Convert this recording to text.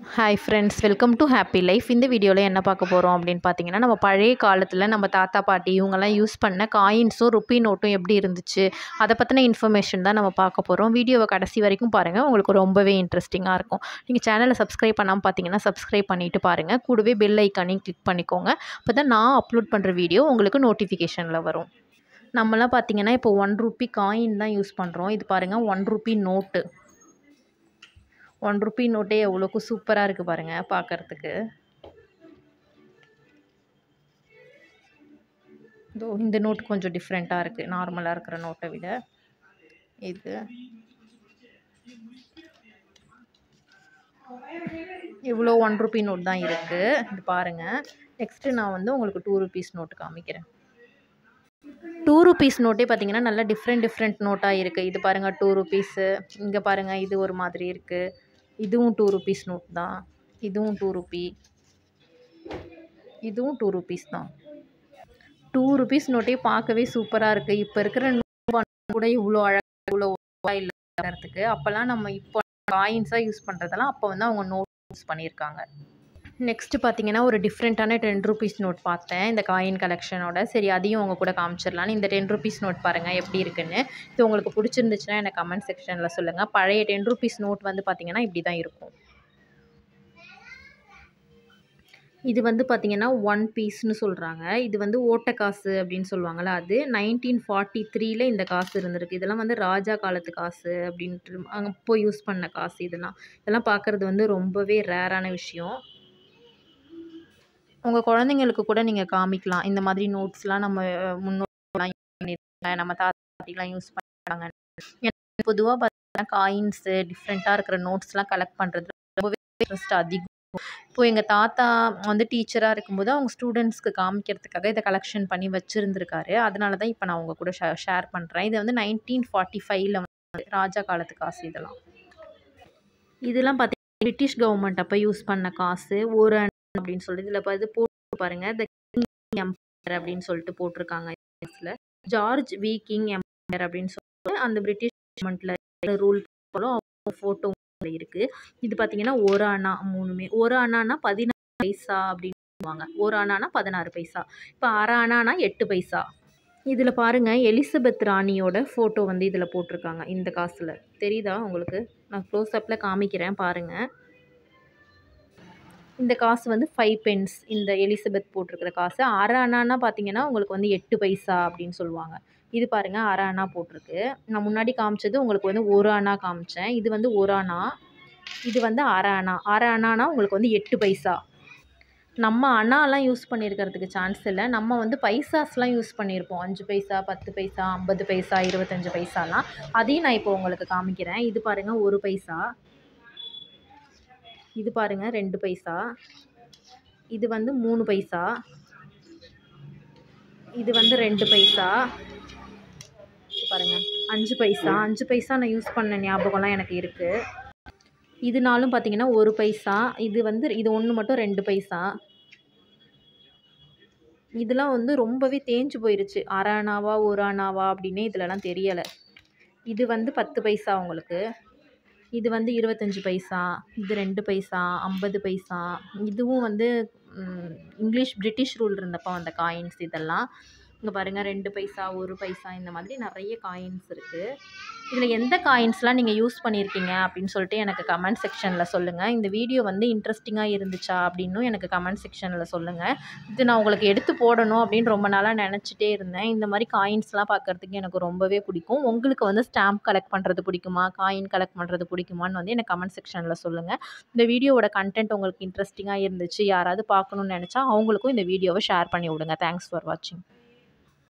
hi friends welcome to happy life இந்த வீடியோவில் என்ன பார்க்க போகிறோம் அப்படின்னு பார்த்தீங்கன்னா நம்ம பழைய காலத்தில் நம்ம தாத்தா பாட்டி இவங்கெல்லாம் யூஸ் பண்ண காயின்ஸும் ருப்பி நோட்டும் எப்படி இருந்துச்சு அதை பற்றின இன்ஃபர்மேஷன் தான் நம்ம பார்க்க போகிறோம் வீடியோவை கடைசி வரைக்கும் பாருங்கள் உங்களுக்கு ரொம்பவே இன்ட்ரெஸ்டிங்காக இருக்கும் நீங்கள் சேனலை சப்ஸ்கிரைப் பண்ணாமல் பார்த்தீங்கன்னா சப்ஸ்கிரைப் பண்ணிவிட்டு பாருங்கள் கூடவே பெல் ஐக்கானையும் கிளிக் பண்ணிக்கோங்க அப்போ தான் நான் அப்லோட் பண்ணுற வீடியோ உங்களுக்கு நோட்டிஃபிகேஷனில் வரும் நம்மலாம் பார்த்தீங்கன்னா இப்போ ஒன் ருப்பி காயின் தான் யூஸ் பண்ணுறோம் இது பாருங்கள் one rupee note one rupee நோட்டே எவ்வளோக்கு சூப்பராக இருக்குது பாருங்கள் பார்க்குறதுக்கு இதோ இந்த நோட் கொஞ்சம் டிஃப்ரெண்ட்டாக இருக்குது நார்மலாக இருக்கிற நோட்டை விட இது இவ்வளோ ஒன் ருப்பி நோட் தான் இருக்குது இது பாருங்கள் நெக்ஸ்ட்டு நான் வந்து உங்களுக்கு டூ ருப்பீஸ் நோட்டு காமிக்கிறேன் டூ ருப்பீஸ் நோட்டே பார்த்தீங்கன்னா நல்லா டிஃப்ரெண்ட் டிஃப்ரெண்ட் நோட்டாக இருக்குது இது பாருங்கள் டூ ருப்பீஸு இங்கே பாருங்கள் இது ஒரு மாதிரி இருக்குது இதுவும் டூ ருப்பீஸ் நோட் தான் இதுவும் டூ ருப்பி இதுவும் டூ ருப்பீஸ் தான் டூ ருப்பீஸ் நோட்டே பார்க்கவே சூப்பராக இருக்குது இப்போ இருக்கிற நோட் கூட இவ்வளோ அழகாக இவ்வளோ இல்லைறதுக்கு அப்போல்லாம் நம்ம இப்போ காயின்ஸாக யூஸ் பண்ணுறதெல்லாம் அப்போ வந்து அவங்க நோட் யூஸ் பண்ணியிருக்காங்க நெக்ஸ்ட்டு பார்த்தீங்கன்னா ஒரு டிஃப்ரெண்ட்டான டென் ருபீஸ் நோட் பார்த்தேன் இந்த காயின் கலெக்ஷனோட சரி அதையும் உங்கள் கூட காமிச்சிடலான்னு இந்த டென் ருபீஸ் நோட் பாருங்கள் எப்படி இருக்குன்னு இது உங்களுக்கு பிடிச்சிருந்துச்சுன்னா எனக்கு கமெண்ட் செக்ஷனில் சொல்லுங்கள் பழைய டென் ருபீஸ் நோட் வந்து பார்த்திங்கன்னா இப்படி தான் இருக்கும் இது வந்து பார்த்திங்கன்னா ஒன் பீஸ்னு சொல்கிறாங்க இது வந்து ஓட்ட காசு அப்படின்னு சொல்லுவாங்கள்ல அது நைன்டீன் ஃபார்ட்டி த்ரீல இந்த காசு இருந்திருக்கு இதெல்லாம் வந்து ராஜா காலத்து காசு அப்படின்ட்டு அங்கே போய் யூஸ் பண்ண காசு இதெல்லாம் இதெல்லாம் பார்க்குறது வந்து ரொம்பவே ரேரான விஷயம் உங்கள் குழந்தைங்களுக்கு கூட நீங்கள் காமிக்கலாம் இந்த மாதிரி நோட்ஸ்லாம் நம்ம முன்னோர்லாம் யூஸ் பண்ணியிருக்காங்க நம்ம தாத்தாட்டிலாம் யூஸ் பண்ணுறாங்க எனக்கு பொதுவாக பார்த்தீங்கன்னா காயின்ஸு டிஃப்ரெண்ட்டாக இருக்கிற நோட்ஸ்லாம் கலெக்ட் பண்ணுறது ரொம்பவே இன்ட்ரெஸ்ட் அதிகம் இப்போ எங்கள் தாத்தா வந்து டீச்சராக இருக்கும்போது அவங்க ஸ்டூடெண்ட்ஸ்க்கு காமிக்கிறதுக்காக இதை கலெக்ஷன் பண்ணி வச்சுருந்துருக்காரு அதனால தான் இப்போ நான் உங்கள் கூட ஷே ஷேர் பண்ணுறேன் இது வந்து நைன்டீன் ஃபார்ட்டி ஃபைவ்ல வந்து ராஜா காலத்து காசு இதெல்லாம் இதெல்லாம் பார்த்தீங்கன்னா பிரிட்டிஷ் கவர்மெண்ட் அப்போ யூஸ் பண்ண காசு ஒரு அப்படின்னு சொல்லிட்டு இதில் பார்த்து போட்டு பாருங்க த கிங் எம்பையர் அப்படின்னு சொல்லிட்டு போட்டிருக்காங்க இதில் ஜார்ஜ் வி கிங் எம்பையர் அப்படின்னு சொல்லிட்டு அந்த பிரிட்டிஷ் கவர்மெண்ட்டில் ரூல் அவங்க ஃபோட்டோ இருக்குது இது பார்த்தீங்கன்னா ஒரு அணா மூணுமே ஒரு அணானா பதினாறு பைசா அப்படின்னு சொல்லுவாங்க ஒரு அணானா பதினாறு பைசா இப்போ அரை அணானா எட்டு பைசா இதில் பாருங்கள் எலிசபெத் ராணியோட ஃபோட்டோ வந்து இதில் போட்டிருக்காங்க இந்த காசில் தெரியுதா உங்களுக்கு நான் க்ளோஸ்அப்பில் காமிக்கிறேன் பாருங்கள் இந்த காசு வந்து ஃபைவ் பென்ஸ் இந்த எலிசபெத் போட்டிருக்கிற காசு அரை அணானா பார்த்தீங்கன்னா உங்களுக்கு வந்து எட்டு பைசா அப்படின்னு சொல்லுவாங்க இது பாருங்கள் அரை அணா போட்டிருக்கு நான் முன்னாடி காமிச்சது உங்களுக்கு வந்து ஒரு அணா காமிச்சேன் இது வந்து ஒரு அணா இது வந்து அரை அணா அரை அணானா உங்களுக்கு வந்து எட்டு பைசா நம்ம அணாலாம் யூஸ் பண்ணியிருக்கிறதுக்கு சான்ஸ் இல்லை நம்ம வந்து பைசாஸ்லாம் யூஸ் பண்ணியிருப்போம் அஞ்சு பைசா பத்து பைசா ஐம்பது பைசா இருபத்தஞ்சு பைசாலாம் அதையும் நான் இப்போ உங்களுக்கு காமிக்கிறேன் இது பாருங்கள் ஒரு பைசா இது பாருங்கள் ரெண்டு பைசா இது வந்து மூணு பைசா இது வந்து ரெண்டு பைசா பாருங்கள் அஞ்சு பைசா அஞ்சு பைசா நான் யூஸ் பண்ண ஞாபகம்லாம் எனக்கு இருக்குது இதுனாலும் பார்த்தீங்கன்னா ஒரு பைசா இது வந்து இது ஒன்று மட்டும் ரெண்டு பைசா இதெல்லாம் வந்து ரொம்பவே தேஞ்சு போயிருச்சு அரை அணாவா ஒரு அணாவா அப்படின்னே இதிலலாம் தெரியலை இது வந்து பத்து பைசா உங்களுக்கு இது வந்து இருபத்தஞ்சி பைசா இது ரெண்டு பைசா ஐம்பது பைசா இதுவும் வந்து இங்கிலீஷ் பிரிட்டிஷ் ரூல் இருந்தப்போ அந்த காயின்ஸ் இதெல்லாம் இங்கே பாருங்கள் ரெண்டு பைசா ஒரு பைசா இந்த மாதிரி நிறைய காயின்ஸ் இருக்குது இதில் எந்த காயின்ஸ்லாம் நீங்கள் யூஸ் பண்ணியிருக்கீங்க அப்படின்னு சொல்லிட்டு எனக்கு கமெண்ட் செக்ஷனில் சொல்லுங்கள் இந்த வீடியோ வந்து இன்ட்ரெஸ்டிங்காக இருந்துச்சா அப்படின்னும் எனக்கு கமெண்ட் செக்ஷனில் சொல்லுங்கள் இது நான் உங்களுக்கு எடுத்து போடணும் அப்படின்னு ரொம்ப நாளாக நினச்சிட்டே இருந்தேன் இந்த மாதிரி காயின்ஸ்லாம் பார்க்குறதுக்கு எனக்கு ரொம்பவே பிடிக்கும் உங்களுக்கு வந்து ஸ்டாம்ப் கலெக்ட் பண்ணுறது பிடிக்குமா காயின் கலெக்ட் பண்ணுறது பிடிக்குமான்னு வந்து எனக்கு கமெண்ட் செக்ஷனில் சொல்லுங்கள் இந்த வீடியோவோட கண்டென்ட் உங்களுக்கு இன்ட்ரெஸ்டிங்காக இருந்துச்சு யாராவது பார்க்கணுன்னு நினச்சா அவங்களுக்கும் இந்த வீடியோவை ஷேர் பண்ணி விடுங்க தேங்க்ஸ் ஃபார் வாட்சிங்